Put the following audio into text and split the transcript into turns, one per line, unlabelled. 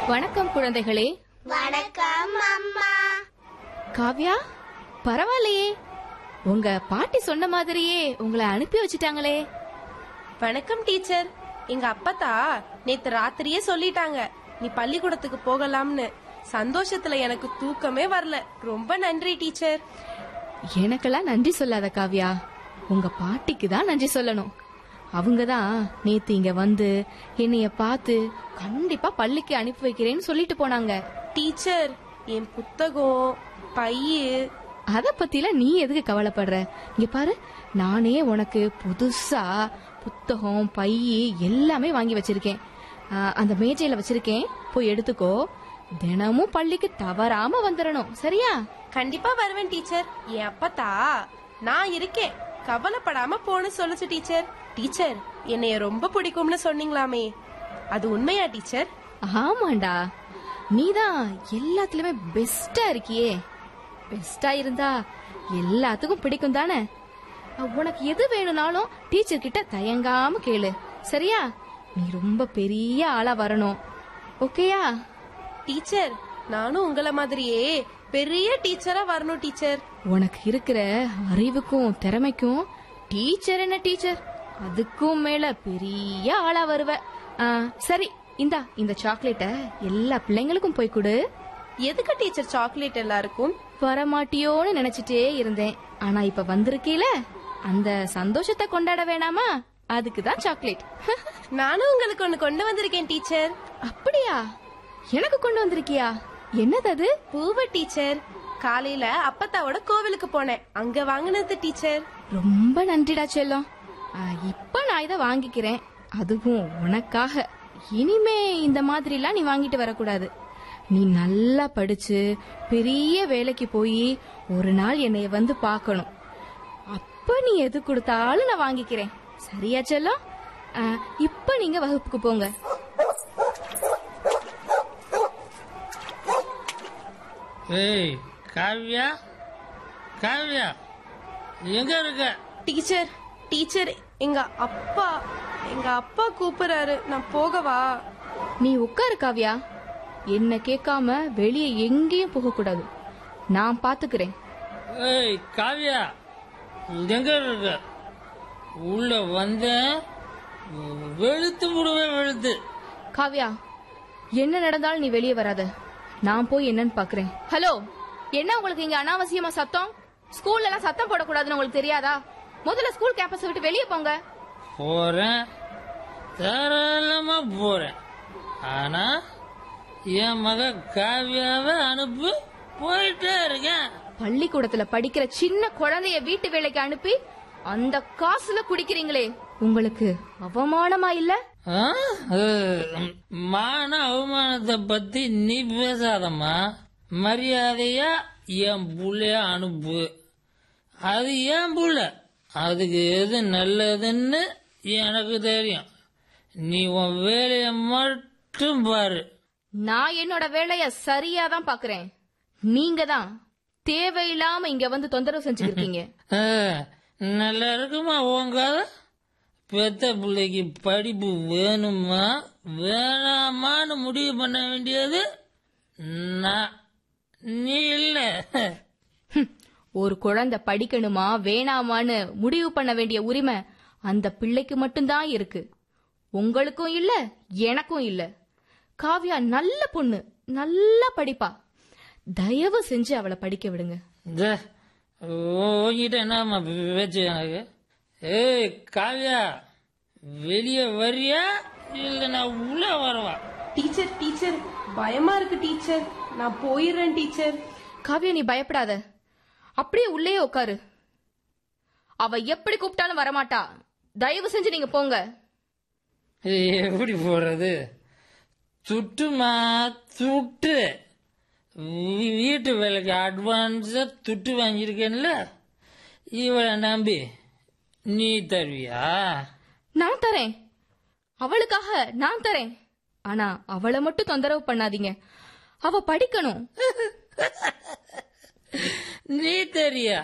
வணக்கம் குழந்தைகளே
வணக்கம் அம்மா
காவ்யா பரவாயில்லையே உங்க பாட்டி சொன்ன மாதிரியே உங்களை அனுப்பி வச்சிட்டாங்களே
வணக்கம் டீச்சர் எங்க அப்பத்தா நேத்து ராத்திரியே சொல்லிட்டாங்க நீ பள்ளிக்கூடத்துக்கு போகலாம்னு சந்தோஷத்துல எனக்கு தூக்கமே வரல ரொம்ப நன்றி டீச்சர்
எனக்கெல்லாம் நன்றி சொல்லாத காவ்யா உங்க பாட்டிக்கு தான் நன்றி சொல்லணும் அவங்க தான் நேத்து இங்க வந்து என்னைய பார்த்து கண்டிப்பா பள்ளிக்கு அனுப்பி வைக்கிறேன்னு சொல்லிட்டு போனாங்க
டீச்சர் என் புத்தகம் பையு
அத பத்திலாம் நீ எதுக்கு கவலைப்படுற இங்க பாரு நானே உனக்கு புதுசா புத்தகம் பை எல்லாமே வாங்கி வச்சிருக்கேன் ஆ, அந்த மேஜையில வச்சிருக்கேன் போய் எடுத்துக்கோ தினமும் பள்ளிக்கு தவறாம வந்துடணும் சரியா
கண்டிப்பா வருவேன் டீச்சர் என் அப்பத்தா நான் இருக்கேன் கவலைப்படாம போன்னு சொல்லுச்சு டீச்சர் டீச்சர் என்னைய ரொம்ப பிடிக்கும்னு சொன்னீங்களாமே அது உண்மையா டீச்சர்
ஆமாண்டா நீதான் எல்லாத்துலயுமே பெஸ்டா இருக்கியே பெஸ்டா இருந்தா எல்லாத்துக்கும் பிடிக்கும் தானே அஹ், உனக்கு எது வேணும்னாலும் டீச்சர் கிட்ட தயங்காம கேளு சரியா நீ ரொம்ப பெரிய ஆளா வரணும் ஓகேயா
டீச்சர் நானும் உங்கள மாதிரியே பெரிய டீச்சரா வரணும் டீச்சர்
உனக்கு இருக்கிற அறிவுக்கும் திறமைக்கும் டீச்சர் என்ன டீச்சர் அதுக்கும் மேல பெரிய ஆளா வருவ ஆ, சரி இந்தா இந்த சாக்லேட்ட எல்லா பிள்ளைங்களுக்கும் போய் கொடு
எதுக்கு டீச்சர் சாக்லேட் எல்லாருக்கும்
வரமாட்டியோன்னு நினைச்சிட்டே இருந்தேன் ஆனா இப்ப வந்திருக்கீல அந்த சந்தோஷத்தை கொண்டாட வேணாமா அதுக்கு தான் சாக்லேட்
நானும் உங்களுக்கு ஒண்ணு கொண்டு வந்திருக்கேன் டீச்சர்
அப்படியா எனக்கு கொண்டு வந்திருக்கியா என்னது அது
பூவ டீச்சர் காலையில அப்பத்தாவோட கோவிலுக்கு போனேன் அங்க வாங்கினது டீச்சர்
ரொம்ப நன்றிடா செல்லம் ஆ, இப்ப நான் இத வாங்கிக்கிறேன் அதுவும் உனக்காக இனிமே இந்த மாதிரிலாம் நீ வாங்கிட்டு வரக்கூடாது நீ நல்லா படிச்சு பெரிய வேலைக்கு போய் ஒரு நாள் என்னைய வந்து பார்க்கணும் அப்ப நீ எது கொடுத்தாலும் நான் வாங்கிக்கிறேன் சரியா செல்லம் ஆ, இப்ப நீங்க வகுப்புக்கு போங்க
ஏய் காவ்யா காவ்யா எங்க இருக்க
டீச்சர் டீச்சர் எங்க அப்பா எங்க அப்பா கூப்பிடுறாரு நான் போகவா
நீ உட்காரு காவ்யா என்ன கேட்காம வெளியே எங்கேயும் போக கூடாது நான் பாத்துக்கிறேன்
ஏய் காவ்யா எங்க இருக்க உள்ள வந்த வெளுத்து விடுவேன் வெளுத்து
காவ்யா என்ன நடந்தாலும் நீ வெளியே வராத நான் போய் என்னன்னு பாக்குறேன் ஹலோ என்ன உங்களுக்கு இங்க அனாவசியமா சத்தம் ஸ்கூல்ல எல்லாம் சத்தம் போடக்கூடாதுன்னு உங்களுக்கு தெரியாதா முதல்ல ஸ்கூல் கேம்பஸ் விட்டு வெளியே போங்க
போறேன் தாராளமா போறேன் ஆனா என் மக காவ்யாவை அனுப்பி போயிட்டே இருக்கேன்
பள்ளிக்கூடத்துல படிக்கிற சின்ன குழந்தைய வீட்டு வேலைக்கு அனுப்பி அந்த காசுல குடிக்கிறீங்களே உங்களுக்கு அவமானமா இல்ல
ஆ? அஹ், மான அவமானத்தை பத்தி நீ பேசாதம்மா மரியாதையா என் புள்ளைய அனுப்பு அது ஏன் புள்ள அதுக்கு எது நல்லதுன்னு எனக்கு தெரியும் நீ உன் வேலையை மட்டும் பாரு
நான் என்னோட வேலைய சரியா தான் பாக்குறேன் நீங்க தான் தேவையில்லாம இங்க வந்து தொந்தரவு செஞ்சுருக்கீங்க
அஹ், நல்லா இருக்குமா உன் கதை பெத்த பிள்ளைக்கு படிப்பு வேணுமா வேணாமான்னு முடிவு பண்ண வேண்டியது நான் நீ இல்லை
ஹம், ஒரு குழந்தை படிக்கணுமா வேணாமான்னு முடிவு பண்ண வேண்டிய உரிமை அந்த பிள்ளைக்கு மட்டும்தான் இருக்கு உங்களுக்கும் இல்ல எனக்கும் இல்ல காவ்யா நல்ல பொண்ணு நல்லா படிப்பா தயவு செஞ்சு அவளை படிக்க விடுங்க
இந்த உங்ககிட்ட என்னம்மா பேச்சு எனக்கு ஏய் காவ்யா வெளியே வரியா இல்லை நான் உள்ள வரவா
டீச்சர் டீச்சர் பயமா இருக்கு டீச்சர் நான் போயிடுறேன் டீச்சர்
காவ்யா நீ பயப்படாத அப்படியே உள்ளே உட்காரு அவ எப்படி கூப்பிட்டாலும் வரமாட்டா தயவு செஞ்சு நீங்க போங்க
இது எப்படி போறது துட்டுமா துட்டு வீ- வீட்டு வேலைக்கு அட்வான்ஸா துட்டு வாங்கியிருக்கேன்ல இவளை நம்பி நீ தருவியா
நான் தரேன் அவளுக்காக நான் தரேன் ஆனா அவளை மட்டும் தொந்தரவு பண்ணாதீங்க அவ படிக்கணும்
நீ தரியா